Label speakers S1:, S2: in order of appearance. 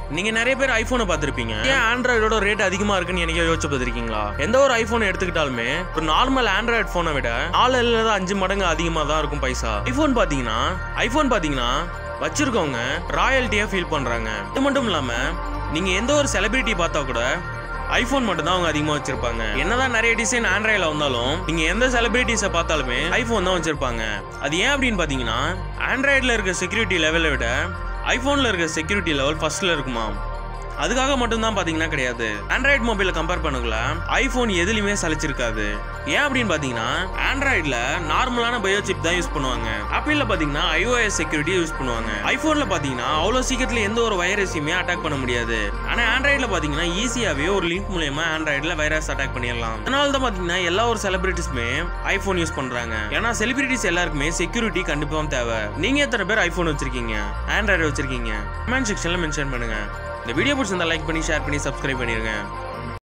S1: நீங்க நிறைய பேர் ஐபோனை பார்த்திருப்பீங்க ஏன் ஆண்ட்ராய்டோட ரேட் அதிகமா இருக்குன்னு எனக்கு யோசிச்சு பார்த்திருக்கீங்களா எந்த ஒரு ஐபோன் எடுத்துக்கிட்டாலுமே ஒரு நார்மல் ஆண்ட்ராய்டு போனை விட நாலு இல்ல அஞ்சு மடங்கு அதிகமா தான் இருக்கும் பைசா ஐபோன் பாத்தீங்கன்னா ஐபோன் பாத்தீங்கன்னா வச்சிருக்கவங்க ராயல்ட்டியா ஃபீல் பண்றாங்க இது மட்டும் இல்லாம நீங்க எந்த ஒரு செலிபிரிட்டி பார்த்தா கூட ஐபோன் மட்டும் தான் அவங்க அதிகமா வச்சிருப்பாங்க என்னதான் நிறைய டிசைன் ஆண்ட்ராய்டில் வந்தாலும் நீங்க எந்த செலிபிரிட்டிஸை பார்த்தாலுமே ஐபோன் தான் வச்சிருப்பாங்க அது ஏன் அப்படின்னு பாத்தீங்கன்னா ஆண்ட்ராய்டில் இருக்க செக்யூரிட்டி லெவலை விட ஐபோன்ல இருக்க செக்யூரிட்டி லெவல் ஃபர்ஸ்ட்ல இருக்குமா அதுக்காக மட்டும்தான் பாத்தீங்கன்னா கிடையாது ஆண்ட்ராய்டு மொபைல கம்பேர் பண்ணக்குள்ள ஐபோன் எதுலயுமே சலிச்சிருக்காது ஏன் அப்படின்னு பாத்தீங்கன்னா ஆண்ட்ராய்டுல நார்மலான பயோ சிப் தான் யூஸ் பண்ணுவாங்க ஆப்பிள்ல பாத்தீங்கன்னா ஐஓஎஸ் செக்யூரிட்டி யூஸ் பண்ணுவாங்க ஐபோன்ல பாத்தீங்கன்னா அவ்வளவு சீக்கிரத்துல எந்த ஒரு வைரஸையுமே அட்டாக் பண்ண முடியாது ஆனா ஆண்ட்ராய்டுல பாத்தீங்கன்னா ஈஸியாவே ஒரு லிங்க் மூலயமா ஆண்ட்ராய்டுல வைரஸ் அட்டாக் பண்ணிடலாம் அதனால தான் பாத்தீங்கன்னா எல்லா ஒரு செலிபிரிட்டிஸுமே ஐபோன் யூஸ் பண்றாங்க ஏன்னா செலிபிரிட்டிஸ் எல்லாருக்குமே செக்யூரிட்டி கண்டிப்பா தேவை நீங்க எத்தனை பேர் ஐபோன் வச்சிருக்கீங்க ஆண்ட்ராய்டு வச்சிருக்கீங்க கமெண்ட் செக்ஷன்ல மென்ஷன் பண்ணுங்க இந்த வீடியோ பிடிச்சிருந்தா லைக் பண்ணி ஷேர் பண்ணி சப்ஸ்கிரைப் பண்ணிருங்க